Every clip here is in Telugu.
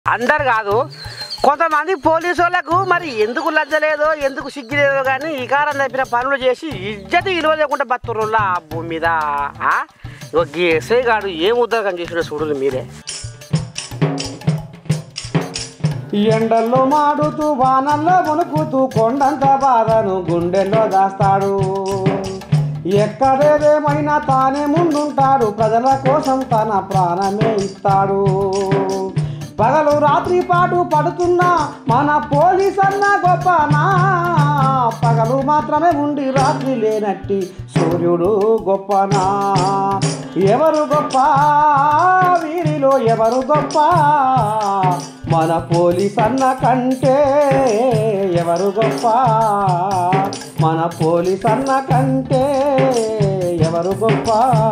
అందరు కాదు కొంతమంది పోలీసు వాళ్ళకు మరి ఎందుకు లజ్జ లేదో ఎందుకు సిగ్గు లేదో కానీ ఈ కారం తప్పిన పనులు చేసి ఇజ్జత విలువ లేకుండా బతురుల్లా ఆ భూమి మీద ఆ? ఇగో గీ ఎస్ఐ గాడు ఏం ఉద్యోగం చేసినా చూడరు మీరే ఎండల్లో మాడుతూ వానల్లో మునుకుతూ కొండంత బాధను గుండెల్లో దాస్తాడు ఎక్కడేదేమైనా తానే ముందుంటాడు ప్రజల కోసం తన ప్రాణమే ఇస్తాడు పగలు రాత్రి పాటు పడుతున్నా మన పోలీస్ అన్న గొప్పనా పగలు మాత్రమే ఉండి రాత్రి లేనట్టి సూర్యుడు గొప్పనా ఎవరు గొప్ప వీరిలో ఎవరు గొప్ప మన పోలీస్ అన్న కంటే ఎవరు గొప్ప మన పోలీస్ అన్న కంటే ఎవరు గొప్ప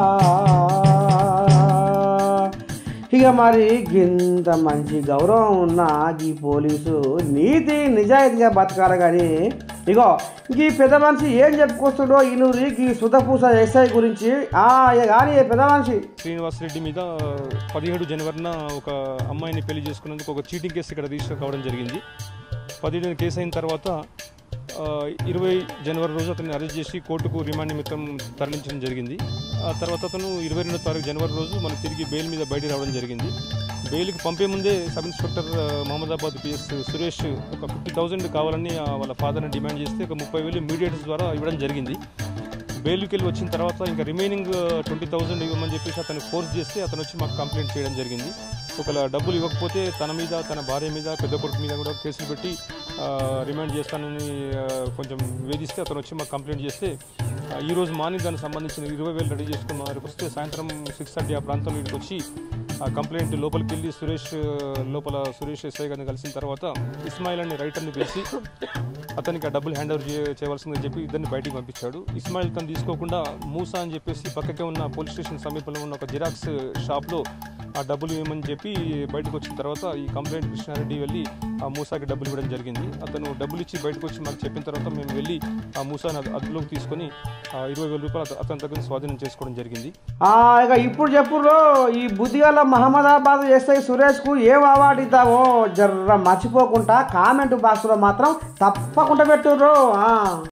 ఇక మరి ఇంత మంచి గౌరవం ఉన్న ఈ పోలీసు నీతి నిజాయితీగా బతకాలి కానీ ఇగో ఈ పెద్ద మనిషి ఏం చెప్పుకొస్తుండో ఈనూరి ఈ సుధపూస ఎస్ఐ గురించి ఆ ఇక కానీ ఈ పెద్ద మనిషి శ్రీనివాస్ రెడ్డి మీద పదిహేడు జనవరిన ఒక అమ్మాయిని పెళ్లి చేసుకున్నందుకు ఒక చీటింగ్ కేసు ఇక్కడ రిజిస్టర్ కావడం జరిగింది పదిహేడు కేసు అయిన తర్వాత ఆ, ఇరవై జనవరి రోజు అతన్ని అరెస్ట్ చేసి కోర్టుకు రిమాండ్ నిమిత్తం తరలించడం జరిగింది ఆ తర్వాత అతను ఇరవై రెండో తారీఖు జనవరి రోజు మనకు తిరిగి బెయిల్ మీద బయటికి రావడం జరిగింది బెయిల్కి పంపే ముందే సబ్ ఇన్స్పెక్టర్ ఆ, మహమ్మదాబాద్ పిఎస్ సురేష్ ఒక ఫిఫ్టీ థౌజండ్ కావాలని ఆ, వాళ్ళ ఫాదర్ని డిమాండ్ చేస్తే ఒక ముప్పై వేలు మీడియేటర్స్ ద్వారా ఇవ్వడం జరిగింది బెయిల్కి వెళ్ళి వచ్చిన తర్వాత ఇంకా రిమైనింగ్ ట్వంటీ థౌజండ్ ఇవ్వమని చెప్పేసి అతను ఫోర్స్ చేస్తే అతను వచ్చి మాకు కంప్లైంట్ చేయడం జరిగింది ఒకవేళ డబ్బులు ఇవ్వకపోతే తన మీద తన భార్య మీద పెద్ద కొడుకు మీద కూడా కేసులు పెట్టి ఆ, రిమాండ్ చేస్తానని ఆ, కొంచెం వేధిస్తే అతను వచ్చి మాకు కంప్లైంట్ చేస్తే ఆ, ఈ రోజు మార్నింగ్ దానికి సంబంధించిన ఇరవై వేలు రెడీ చేసుకుని మా దగ్గరికి వస్తే సాయంత్రం సిక్స్ థర్టీ ఆ ప్రాంతంలో ఇక్కడికి వచ్చి ఆ కంప్లైంట్ లోపలికి వెళ్ళి సురేష్ ఆ, లోపల సురేష్ ఎస్ఐ గారిని కలిసిన తర్వాత ఇస్మాయిల్ అనే రైటర్ని పిలిచి అతనికి ఆ డబ్బులు హ్యాండ్ ఓవర్ చే- చేయవలసిందని చెప్పి ఇద్దరిని బయటికి పంపించాడు ఇస్మాయిల్ తను తీసుకోకుండా మూసా అని చెప్పేసి పక్కకే ఉన్న పోలీస్ స్టేషన్ సమీపంలో ఉన్న ఒక జిరాక్స్ షాప్లో ఆ డబ్బులు ఇవ్వమని చెప్పి బయటకు వచ్చిన తర్వాత ఈ కంప్లైంట్ కృష్ణారెడ్డి వెళ్ళి ఆ మూసాకి డబ్బులు ఇవ్వడం జరిగింది అతను డబ్బులు ఇచ్చి బయటకు వచ్చి మాకు చెప్పిన తర్వాత మేము వెళ్ళి ఆ మూసాని అదు- అదుపులోకి తీసుకొని ఆ ఇరవై వేల రూపాయలు అత- అతని దగ్గర స్వాధీనం చేసుకోవడం జరిగింది ఆ, ఇక ఇప్పుడు చెప్పుర్రో ఈ బుద్ధిగల మహమ్మదాబాద్ ఎస్ఐ సురేష్కు ఏం అవార్డు ఇద్దామో జర్ర మర్చిపోకుండా కామెంట్ బాక్స్లో మాత్రం తప్పకుండా పెట్టుర్రో ఆ.